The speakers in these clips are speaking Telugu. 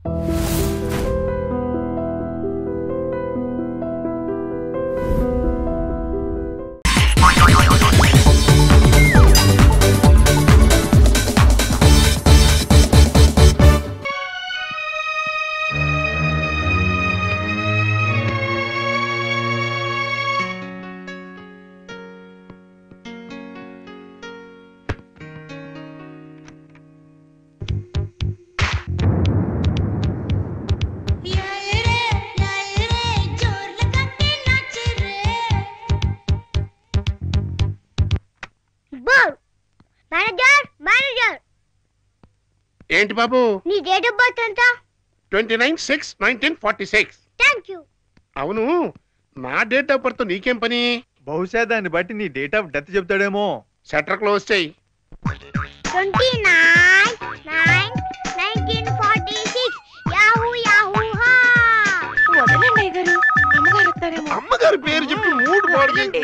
మేనేజర్ మేనేజర్ ఏంటి బాబు నీ డేట్ ఆఫ్ బర్త్ ఎంత twenty nine six nineteen forty six thank you అవును నా డేట్ ఆఫ్ బర్త్ నీకేం పని బహుశా దాన్ని బట్టి నీ డేట్ ఆఫ్ డెత్ చెప్తాడేమో షట్టర్ క్లోజ్ చేయి twenty nine nine nineteen forty six yahoo yahoo హా వదలండి గారు అమ్మగారు వస్తారేమో అమ్మగారి పేరు చెప్పి మూడు పాడు వదలండి.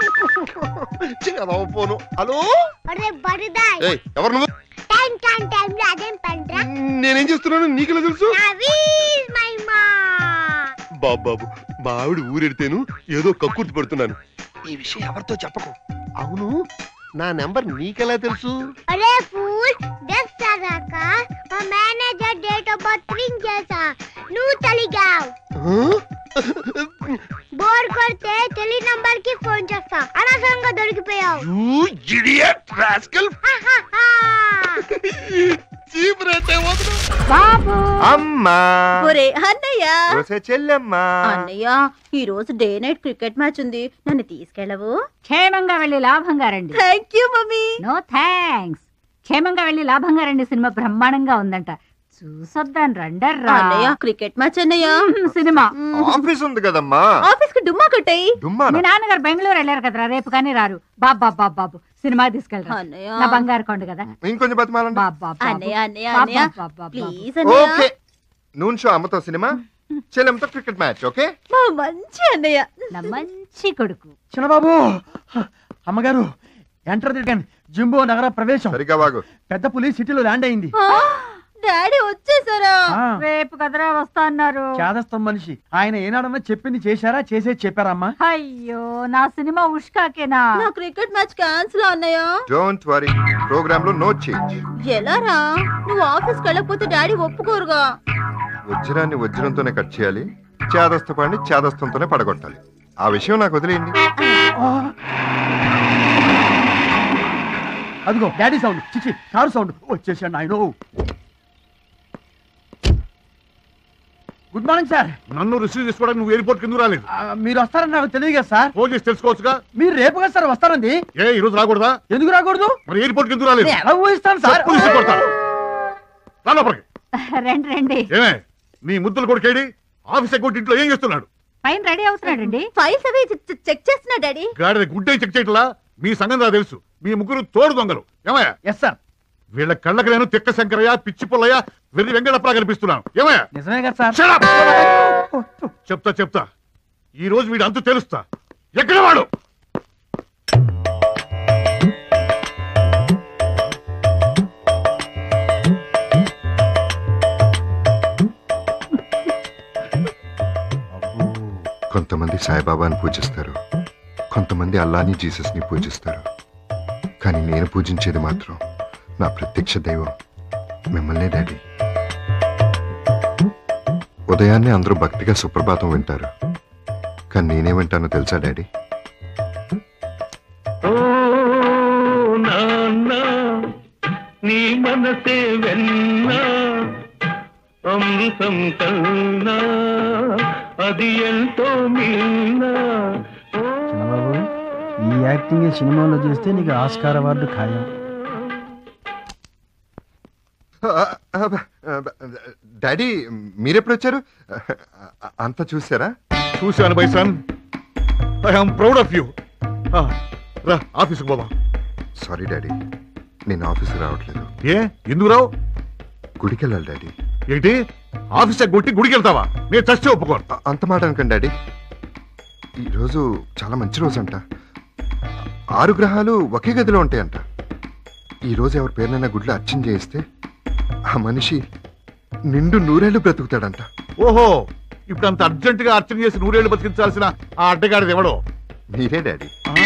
ఫోను హలో అరే బరిదాయ్ ఏయ్, ఎవరు నువ్వు టైం టైం టైం లో అదేం పండ్రా నేనేం చేస్తున్నాను నీకెలా తెలుసు నవీస్ మై మా బాబు బాబు మా ఆవిడ ఊరెడితేను ఏదో కక్కుర్తి పడుతున్నాను ఈ విషయం ఎవరితో చెప్పకు అవును నా నెంబర్ నీకెలా తెలుసు అరే ఫూల్ డెస్ సదాక మా manager date of birth ring చేసా నువ్వు తలిగావ్ బోర్ కొడితే తెలి నంబర్ కి ఫోన్ చేస్తా అనవసరంగా దొరికిపోయావు యూ ఇడియట్ రాస్కల్ హాహాహా. చీప్ రేటే వదలు బాబు అమ్మా ఒరే అన్నయ్య వసే చెల్లెమ్మా అన్నయ్య ఈ రోజు డే నైట్ క్రికెట్ మ్యాచ్ ఉంది నన్ను తీసుకెళ్ళవు క్షేమంగా వెళ్ళి లాభంగా రండి thank you mummy no thanks క్షేమంగా వెళ్ళి లాభంగా రండి సినిమా బ్రహ్మాండంగా ఉందంట చూసొద్దాను రండర్రా అన్నయ్య క్రికెట్ మ్యాచ్ అన్నయ్య మ్మ్, సినిమా ఆఫీస్ ఉంది కదమ్మా ఆఫీస్ కి డుమ్మా కొట్టాయి దుమ్మా మీ నాన్నగారు బెంగళూరు వెళ్ళారు కదరా రేపు కానీ రారు బాబు బాబు బాబు బాబు సినిమా తీసుకెళ్ళరా అన్నయ్య నా బంగారు కొండ కదా ఇంకొంచెం బతిమాలండి బాబు బాబు బాబు. అన్నయ్య అన్నయ్య బాబు, అన్నయ్య బాబు, బాబు, బాబు. ప్లీజ్ అన్నయ్య ఓకే నూన్ షో అమ్మతో సినిమా చెల్లెమ్మతో క్రికెట్ మ్యాచ్ ఓకే మా మంచి అన్నయ్య నా మంచి కొడుకు చిన్నబాబు అమ్మగారు ఎంటర్ దిగండి జింబో నగర ప్రవేశం సరిగా వాగు పెద్ద పులి సిటీలో ల్యాండ్ అయింది ఆ, డాడీ వచ్చేసారా ఆ, రేపు కదరా వస్తా అన్నారు చేదస్తం మనిషి ఆయన ఏనాడన్నా చెప్పింది చేశారా చేసే చెప్పారమ్మా అయ్యో నా సినిమా ఉష్కాకేనా నా క్రికెట్ మ్యాచ్ క్యాన్సిల్ అన్నయ్య డోంట్ వరీ ప్రోగ్రామ్ లో నో చేంజ్ ఎలారా నువ్వు ఆఫీస్కి వెళ్ళకపోతే డాడీ ఒప్పుకోరుగా వజ్రాన్ని వజ్రంతోనే కట్ చేయాలి చేదస్తపాన్ని చేదస్తంతోనే పడగొట్టాలి ఆ విషయం నాకు వదిలేయండి ఆ. అదిగో డాడీ సౌండ్ చిచి కారు సౌండ్ వచ్చేసాడు ఆయన గుడ్ మార్నింగ్ సార్ నన్ను రిసీవ్ చేసుకోవడానికి నువ్వు ఎయిర్పోర్ట్ కింద రాలేదు ఆ, మీరు వస్తారని నాకు తెలియదు కదా సార్ ఫోన్ చేసి తెలుసుకోవచ్చుగా మీరు రేపు కదా సార్ వస్తారండి ఏ ఈ రోజు రాకూడదా ఎందుకు రాకూడదు మరి ఎయిర్పోర్ట్ కింద రాలేదు నేను ఎలా ఊహిస్తాను సార్ చెప్పు తీసి కొడతాను. రా లోపలికి రండి రండి ఏమే నీ ముద్దులు కొడుకేడి ఆఫీస్ అకౌంట్ ఇంట్లో ఏం చేస్తున్నాడు పైన రెడీ అవుతున్నాడండి ఫైల్స్ అవి చె- చె- చెక్ చేస్తున్నా డాడీ గాడిద గుడ్డే చెక్ చేయట్లా మీ సంగతి నాకు తెలుసు మీ ముగ్గురు తోడు దొంగలు ఏమయ్యా ఎస్ సార్ వీళ్ళ కళ్ళకి నేను తిక్క శంకరయ్య పిచ్చి పుల్లయ్య వెర్రి వెంకటప్పరా కనిపిస్తున్నాను ఏమయ్యా నిజమే కదా సార్ Shut up! చెప్తా చెప్తా ఈ రోజు వీడు అంతు తెలుస్తా ఎక్కడ వాడు కొంతమంది సాయిబాబాని పూజిస్తారు కొంతమంది అల్లాని జీసస్ని పూజిస్తారు కానీ నేను పూజించేది మాత్రం నా ప్రత్యక్ష దైవం మిమ్మల్నే డాడీ ఉదయాన్నే అందరూ భక్తిగా సుప్రభాతం వింటారు కానీ నేనే వింటానో తెలుసా డాడీ ఓ నాన్న నీ మనసే వెన్న అమృతం కన్నా అది ఎంతో మిన్న ఓ చిన్నబాబు ఈ యాక్టింగ్ సినిమాలో చేస్తే నీకు ఆస్కార్ అవార్డు ఖాయం డాడీ మీరెప్పుడు వచ్చారు అంతా చూసారా చూశాను బైసాన్ I am proud of you రా ఆఫీస్కి పోదాం సారీ డాడీ నేను ఆఫీస్కి రావట్లేదు ఏ ఎందుకు రావు గుడికి వెళ్ళాలి డాడీ ఏంటి ఆఫీస్ కొట్టి గుడికి వెళ్తావా నేను చస్తే ఒప్పుకోను అ- అంత మాట అనకండి డాడీ ఈరోజు చాలా మంచి రోజు అంట ఆరు గ్రహాలు ఒకే గదిలో ఉంటాయంట ఈ రోజు ఎవరి పేరునైనా గుడిలో అర్చన చేయిస్తే ఆ మనిషి నిండు నూరేళ్లు బ్రతుకుతాడంట ఓహో ఇప్పుడు అంత అర్జెంట్ గా అర్చన చేసి నూరేళ్లు బతికించాల్సిన ఆ అడ్డగాడిది ఎవడో మీరే డాడీ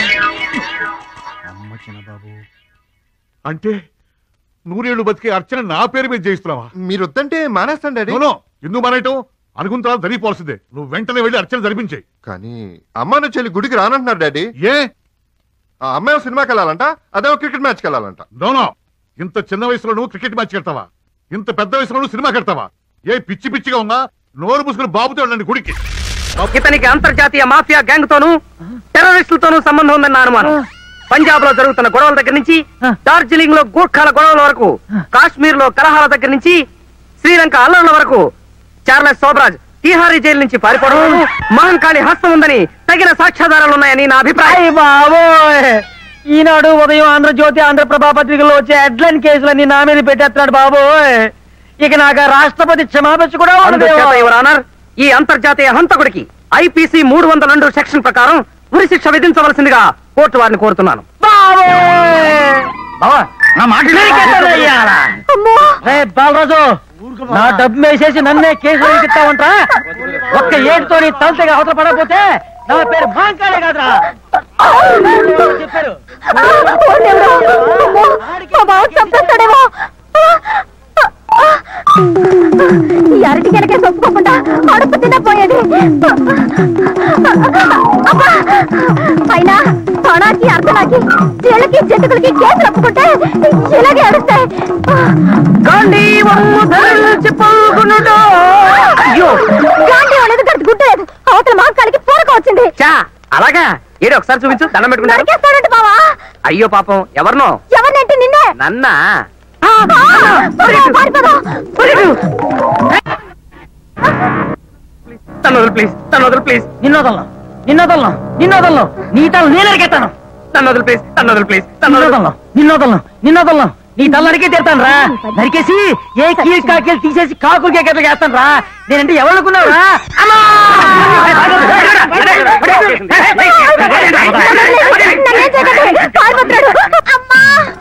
అమ్మ చిన్నబాబు అంటే నూరేళ్లు బతికే అర్చన నా పేరు మీద చేయిస్తున్నావా మీరు వద్దంటే మానేస్తాను డాడీ నోనో ఎందుకు మనయటం అనుకున్న తర్వాత జరిగిపోవాల్సిందే నువ్వు వెంటనే వెళ్ళి అర్చన జరిపించాయి కానీ అమ్మాను చెల్లి గుడికి రానంటున్నారు డాడీ ఏ ఆ అమ్మాయి సినిమాకి వెళ్ళాలంట అదే క్రికెట్ మ్యాచ్కి వెళ్ళాలంట నోనో ఇంత చిన్న వయసులో నువ్వు క్రికెట్ మ్యాచ్ కడతావా ఇంత పెద్ద వయసులో నువ్వు సినిమా కడతావా ఏ పిచ్చి పిచ్చిగా ఉందా నోరు మూసుకుని బాబుతో వెళ్ళండి గుడికి ఇతనికి అంతర్జాతీయ మాఫియా గ్యాంగ్ తోనూ టెర్రరిస్టులతోనూ సంబంధం ఉందన్న అనుమానం పంజాబ్ లో జరుగుతున్న గొడవల దగ్గర నుంచి డార్జిలింగ్ లో గూర్ఖాల గొడవల వరకు కాశ్మీర్ లో కలహాల దగ్గర నుంచి శ్రీలంక అల్లర్ల వరకు చార్లెస్ సోబ్రాజ్ తీహారీ జైలు నుంచి పారిపోవడం మహంకాళి హస్తం ఉందని తగిన సాక్ష్యాధారాలు ఉన్నాయని నా అభిప్రాయం బాబోయ్ ఈనాడు ఉదయం ఆంధ్రజ్యోతి ఆంధ్రప్రభ పత్రికల్లో వచ్చే హెడ్లైన్ కేసులన్నీ నా మీద పెట్టేస్తున్నాడు బాబోయ్ ఇక నాకు ఆ రాష్ట్రపతి క్షమాపించ కూడా ఉండదు అందుచేత యువర్ ఆనర్ ఈ అంతర్జాతీయ హంతకుడికి ఐపీసీ మూడు వందల రెండు సెక్షన్ ప్రకారం ఉరి శిక్ష విధించవలసిందిగా కోర్టు వారిని కోరుతున్నాను రే బాలరాజు నా డబ్బు వేసేసి నన్నే కేసులో ఇరికిస్తావంటా ఒక్క ఏడుతో నీ తలతగా అవతల పడకపోతే నా పేరు మాంకాడే కాదురా చెప్పారు మా బావ చంపేస్తాడేమో ఈ అరటి కనుక ఒప్పుకోకుండా అడుపు తినపోయేది అబ్బా! అయినా తొణాకి అర్థనాకి చీళ్ళకి జంతుకులకి కేసులు ఒప్పుకుంటే ఇలాగే అడుస్తాయి గాంధీ వమ్ము ధరించి పలుకునుడు. అయ్యో గాంధీ అనేది గడిచి గుట్టలేదు అవతల మాంకాలకి పూరక వచ్చింది చా అలాగా ఏడు ఒకసారి చూపించు దండం పెట్టుకుంటారు నరికేస్తాడంట బావా అయ్యో పాపం ఎవరినో ఎవరినంటే నిన్నే నన్నా ఆ, త్వరగా పారిపోదాం. తన వదులు ప్లీజ్ తన వదులు ప్లీజ్ నిన్నోదల్లో నిన్నోదల్లో నిన్నోదల్లో నీ తల నేనరికెత్తాను తన వదులు ప్లీజ్ తన వదులు ప్లీజ్ తన వదులు నిన్నోదల్లో నిన్నోదల్లో నిన్నోదల్లో నీ తల నరికే తీరుతాను రా నరికేసి ఏ కీలు కాకీలు తీసేసి కాకులకి ఎక్కడికి వేస్తాను రా నేనంటే ఎవరుకున్నావు రా నన్నేం చేయకండి. పారిపోతున్నాడు. అమ్మా